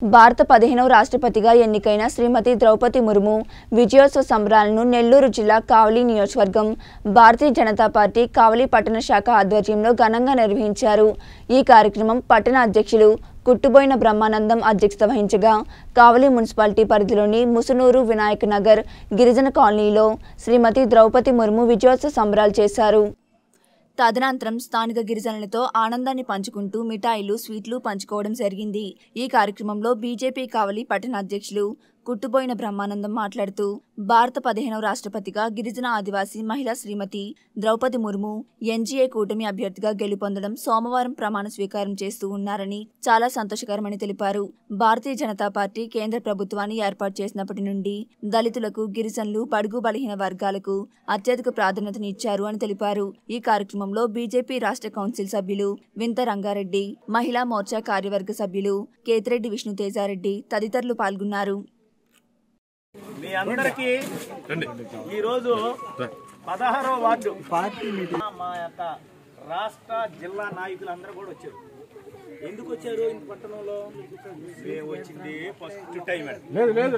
భారత పదిహేనవ రాష్ట్రపతిగా ఎన్నికైన శ్రీమతి ద్రౌపది ముర్ము విజయోత్సవ సంబరాలను నెల్లూరు జిల్లా కావలి నియోజకవర్గం భారతీయ జనతా పార్టీ కావలి పట్టణ శాఖ ఆధ్వర్యంలో ఘనంగా నిర్వహించారు ఈ కార్యక్రమం పట్టణ అధ్యక్షులు కుట్టుబోయిన బ్రహ్మానందం అధ్యక్షత వహించగా కావలి మున్సిపాలిటీ పరిధిలోని ముసునూరు వినాయక్ నగర్ గిరిజన కాలనీలో శ్రీమతి ద్రౌపది ముర్ము విజయోత్సవ సంబరాలు చేశారు తదనంతరం స్థానిక గిరిజనులతో ఆనందాన్ని పంచుకుంటూ మిఠాయిలు స్వీట్లు పంచుకోవడం జరిగింది ఈ కార్యక్రమంలో బీజేపీ కావలి పట్టణ అధ్యక్షులు కుట్టుబోయిన బ్రహ్మానందం మాట్లాడుతూ భారత పదిహేనవ రాష్ట్రపతిగా గిరిజన ఆదివాసీ మహిళా శ్రీమతి ద్రౌపది ముర్ము ఎన్జీఏ కూటమి అభ్యర్థిగా గెలుపొందడం సోమవారం ప్రమాణ స్వీకారం చేస్తూ ఉన్నారని చాలా సంతోషకరమని తెలిపారు భారతీయ జనతా పార్టీ కేంద్ర ప్రభుత్వాన్ని ఏర్పాటు చేసినప్పటి నుండి దళితులకు గిరిజనులు బడుగు బలహీన వర్గాలకు అత్యధిక ప్రాధాన్యతనిచ్చారు అని తెలిపారు ఈ కార్యక్రమంలో బీజేపీ రాష్ట్ర కౌన్సిల్ సభ్యులు వింత రంగారెడ్డి మహిళా మోర్చా కార్యవర్గ సభ్యులు కేతిరెడ్డి విష్ణుతేజారెడ్డి తదితరులు పాల్గొన్నారు మీ అందరికీ ఈరోజు పదహారవ వార్డు మా యొక్క రాష్ట్ర జిల్లా నాయకులు అందరూ కూడా వచ్చారు ఎందుకు వచ్చారు ఇంత పట్టణంలో మేము వచ్చింది ఫస్ట్ టైం లేదు లేదు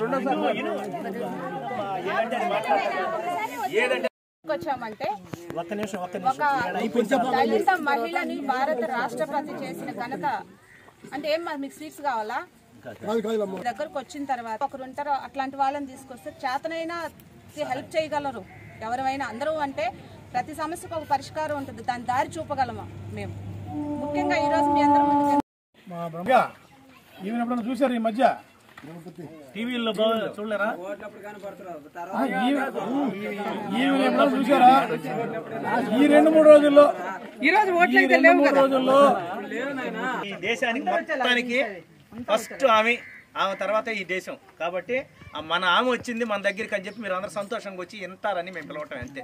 ఏదంటే వచ్చామంటే ఒక్క నిమిషం ఒక్క నిమిషం ఒక దళిత మహిళని భారత రాష్ట్రపతి చేసిన ఘనత అంటే ఏం మరి మీకు సీట్స్ కావాలా దగ్గరకు వచ్చిన తర్వాత ఒకరు ఉంటారు అట్లాంటి వాళ్ళని తీసుకొస్తే చేతనైనా హెల్ప్ చేయగలరు ఎవరైనా అందరూ అంటే ప్రతి సమస్యకు ఒక పరిష్కారం ఉంటుంది దాని దారి చూపగలమా మేము ముఖ్యంగా ఈ రోజు మీ అందరి ముందుకు మా బ్రహ్మ ఈవెన్ ఎప్పుడైనా చూసారు ఈ మధ్య టీవీలో బాగా చూడలేరా ఆ, ఈవెన్ ఈవెన్ ఎప్పుడైనా చూసారా ఈ రెండు మూడు రోజుల్లో ఈ రోజు ఈ రెండు మూడు రోజుల్లో ఈ దేశానికి మొత్తానికి ఫస్ట్ ఆమె ఆమె తర్వాత ఈ దేశం కాబట్టి ఆ మన ఆమె వచ్చింది మన దగ్గరికి అని చెప్పి మీరు అందరూ సంతోషంగా వచ్చి వింటారని మేము పిలవటం అంతే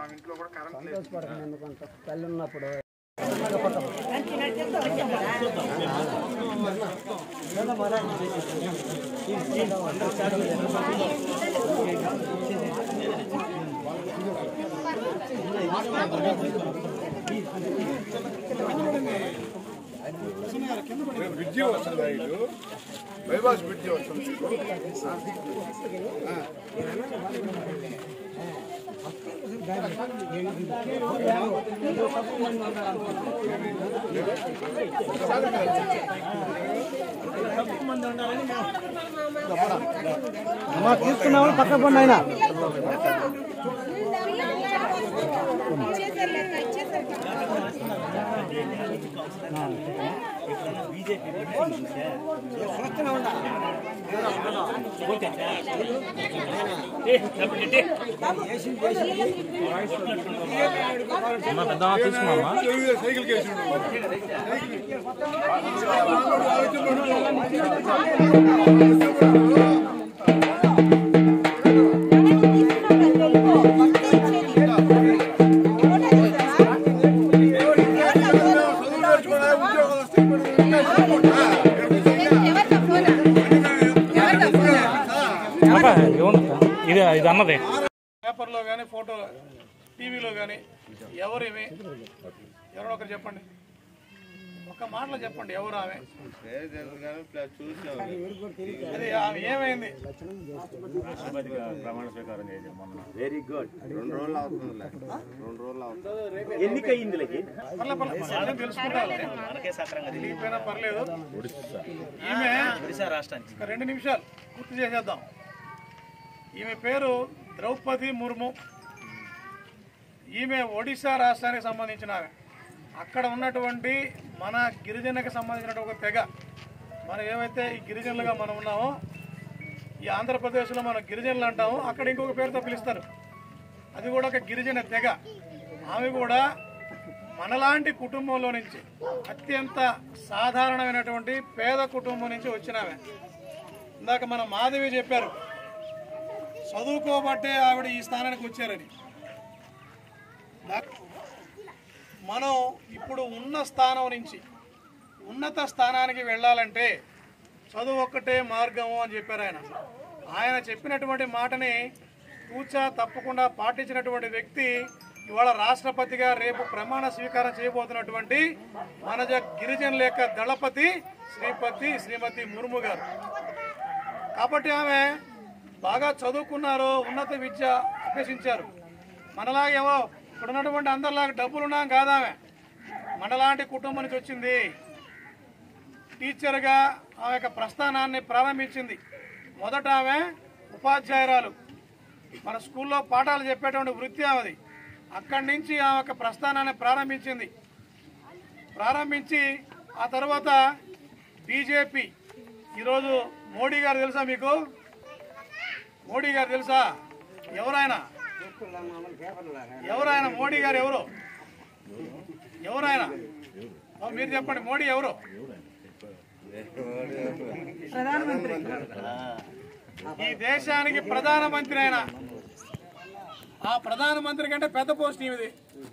బ్రిడ్జి వస్తుంది ఇటు బైపాస్ బ్రిడ్జి వస్తుంది తీసుకున్నామని పక్క పండి ఆయన సైకిల్ కేసు చదువు నేర్చుకున్నా ఉద్యోగాలు వస్తే ఇది ఇది అన్నది పేపర్లో కానీ ఫోటో టీవీలో కానీ ఎవరేమి ఎవరో ఒకరు చెప్పండి ఒక మాటలో చెప్పండి ఎవరు ఆమె అది ఆమె ఏమైంది ప్రమాణ స్వీకారం చేసాం మొన్న వెరీ గుడ్ రెండు రోజులు అవుతుందిలే రెండు రోజులు అవుతుంది ఎన్నికయింది పర్లే పర్లే వాళ్ళని తెలుసుకుంటారు మనకే సక్రంగా తెలియదు తెలియకపోయినా పర్లేదు ఈమె ఒడిశా రాష్ట్రానికి ఒక రెండు నిమిషాలు పూర్తి చేసేద్దాం ఈమె పేరు ద్రౌపది ముర్ము ఈమె ఒడిశా రాష్ట్రానికి సంబంధించిన ఆమె అక్కడ ఉన్నటువంటి మన గిరిజనకి సంబంధించిన ఒక తెగ మనం ఏమైతే ఈ గిరిజనులుగా మనం ఉన్నామో ఈ ఆంధ్రప్రదేశ్లో మనం గిరిజనులు అంటాము అక్కడ ఇంకొక పేరుతో పిలుస్తారు అది కూడా ఒక గిరిజన తెగ ఆమె కూడా మనలాంటి కుటుంబంలో నుంచి అత్యంత సాధారణమైనటువంటి పేద కుటుంబం నుంచి వచ్చిన ఆమె ఇందాక మన మాధవి చెప్పారు చదువుకోబట్టే ఆవిడ ఈ స్థానానికి వచ్చారని దా- మనం ఇప్పుడు ఉన్న స్థానం నుంచి ఉన్నత స్థానానికి వెళ్ళాలంటే చదువు ఒక్కటే మార్గము అని చెప్పారు ఆయన ఆయన చెప్పినటువంటి మాటని తూచా తప్పకుండా పాటించినటువంటి వ్యక్తి ఇవాళ రాష్ట్రపతిగా రేపు ప్రమాణ స్వీకారం చేయబోతున్నటువంటి మనజ గిరిజన లేఖ దళపతి శ్రీపతి శ్రీమతి ముర్ము గారు కాబట్టి ఆమె బాగా చదువుకున్నారు ఉన్నత విద్య అభ్యసించారు మనలాగేమో ఇక్కడ ఉన్నటువంటి అందరిలాగా డబ్బులు ఉన్నాం కాదామె మనలాంటి కుటుంబం నుంచి వచ్చింది టీచర్గా ఆమె యొక్క ప్రస్థానాన్ని ప్రారంభించింది మొదట ఆమె ఉపాధ్యాయురాలు మన స్కూల్లో పాఠాలు చెప్పేటువంటి వృత్తి ఆమెది అక్కడి నుంచి ఆమె యొక్క ప్రస్థానాన్ని ప్రారంభించింది ప్రారంభించి ఆ తర్వాత బీజేపీ ఈరోజు మోడీ గారు తెలుసా మీకు మోడీ గారు తెలుసా ఎవరైనా ఎవరైనా మోడీ గారు ఎవరు ఎవరైనా ఓ, మీరు చెప్పండి మోడీ ఎవరు ఈ దేశానికి ప్రధానమంత్రి అయిన ఆ ప్రధానమంత్రి కంటే పెద్ద పోస్ట్ ఇది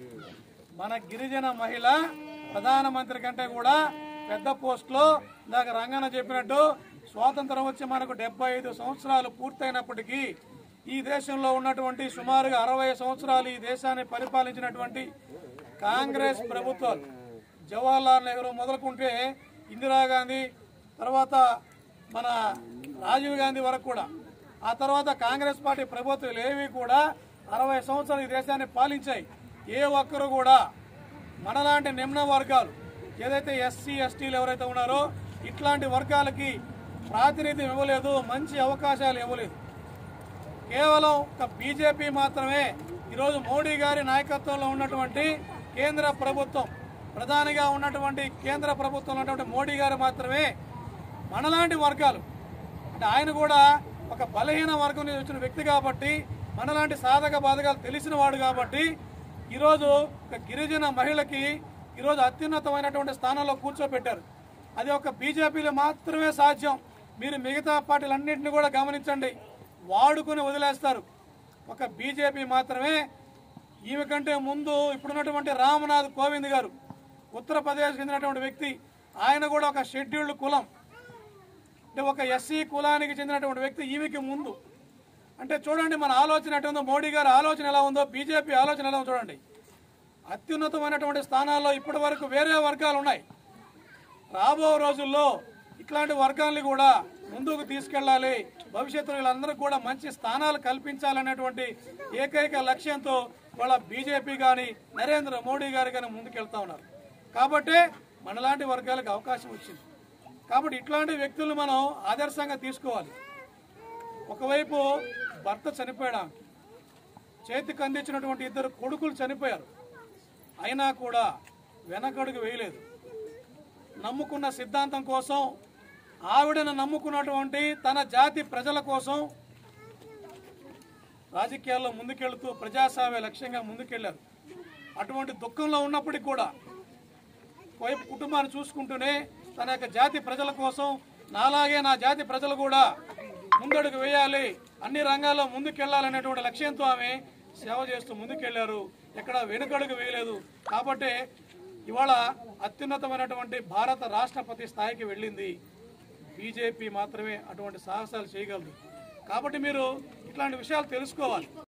మన గిరిజన మహిళ ప్రధానమంత్రి కంటే కూడా పెద్ద పోస్ట్ లో ఇందాక రంగన్న చెప్పినట్టు స్వాతంత్రం వచ్చి మనకు డెబ్బై ఐదు సంవత్సరాలు పూర్తయినప్పటికీ ఈ దేశంలో ఉన్నటువంటి సుమారుగా అరవై సంవత్సరాలు ఈ దేశాన్ని పరిపాలించినటువంటి కాంగ్రెస్ ప్రభుత్వాలు జవహర్లాల్ నెహ్రూ మొదలుకుంటే ఇందిరాగాంధీ తర్వాత మన రాజీవ్ గాంధీ వరకు కూడా ఆ తర్వాత కాంగ్రెస్ పార్టీ ప్రభుత్వాలు ఏవి కూడా అరవై సంవత్సరాలు ఈ దేశాన్ని పాలించాయి ఏ ఒక్కరు కూడా మనలాంటి నిమ్న వర్గాలు ఏదైతే ఎస్సీ ఎస్టీలు ఎవరైతే ఉన్నారో ఇట్లాంటి వర్గాలకి ప్రాతినిధ్యం ఇవ్వలేదు మంచి అవకాశాలు ఇవ్వలేదు కేవలం ఒక బీజేపీ మాత్రమే ఈరోజు మోడీ గారి నాయకత్వంలో ఉన్నటువంటి కేంద్ర ప్రభుత్వం ప్రధానిగా ఉన్నటువంటి కేంద్ర ప్రభుత్వంలో ఉన్నటువంటి మోడీ గారు మాత్రమే మనలాంటి వర్గాలు అంటే ఆయన కూడా ఒక బలహీన వర్గం నుంచి వచ్చిన వ్యక్తి కాబట్టి మనలాంటి సాధక బాధకాలు తెలిసిన వాడు కాబట్టి ఈరోజు ఒక గిరిజన మహిళకి ఈరోజు అత్యున్నతమైనటువంటి స్థానంలో కూర్చోబెట్టారు అది ఒక బీజేపీలో మాత్రమే సాధ్యం మీరు మిగతా పార్టీలన్నింటినీ కూడా గమనించండి వాడుకుని వదిలేస్తారు ఒక బీజేపీ మాత్రమే ఈమె కంటే ముందు ఇప్పుడున్నటువంటి రామనాథ్ కోవింద్ గారు ఉత్తరప్రదేశ్ చెందినటువంటి వ్యక్తి ఆయన కూడా ఒక షెడ్యూల్డ్ కులం అంటే ఒక ఎస్సీ కులానికి చెందినటువంటి వ్యక్తి ఈమెకి ముందు అంటే చూడండి మన ఆలోచన ఎట్లా ఉందో మోడీ గారి ఆలోచన ఎలా ఉందో బీజేపీ ఆలోచన ఎలా ఉందో చూడండి అత్యున్నతమైనటువంటి స్థానాల్లో ఇప్పటి వరకు వేరే వర్గాలు ఉన్నాయి రాబో రోజుల్లో ఇట్లాంటి వర్గాల్ని కూడా ముందుకు తీసుకెళ్ళాలి భవిష్యత్తులో వీళ్ళందరికీ కూడా మంచి స్థానాలు కల్పించాలనేటువంటి ఏకైక లక్ష్యంతో వాళ్ళ బీజేపీ కానీ నరేంద్ర మోడీ గారు కానీ ముందుకెళ్తా ఉన్నారు కాబట్టి మనలాంటి వర్గాలకు అవకాశం వచ్చింది కాబట్టి ఇట్లాంటి వ్యక్తులను మనం ఆదర్శంగా తీసుకోవాలి ఒకవైపు భర్త చనిపోయాడు ఆమెకి. చేతికి అందించినటువంటి ఇద్దరు కొడుకులు చనిపోయారు అయినా కూడా వెనకడుగు వేయలేదు నమ్ముకున్న సిద్ధాంతం కోసం ఆవిడను నమ్ముకున్నటువంటి తన జాతి ప్రజల కోసం రాజకీయాల్లో ముందుకెళ్తూ ప్రజాస్వామ్య లక్ష్యంగా ముందుకెళ్లారు అటువంటి దుఃఖంలో ఉన్నప్పటికీ కూడా వైపు కుటుంబాన్ని చూసుకుంటూనే తన యొక్క జాతి ప్రజల కోసం నాలాగే నా జాతి ప్రజలు కూడా ముందడుగు వేయాలి అన్ని రంగాల్లో ముందుకెళ్లాలనేటువంటి లక్ష్యంతో ఆమె సేవ చేస్తూ ముందుకెళ్లారు ఎక్కడ వెనుకడుగు వేయలేదు కాబట్టి ఇవాళ అత్యున్నతమైనటువంటి భారత రాష్ట్రపతి స్థాయికి వెళ్ళింది బీజేపీ మాత్రమే అటువంటి సాహసాలు చేయగలదు కాబట్టి మీరు ఇట్లాంటి విషయాలు తెలుసుకోవాలి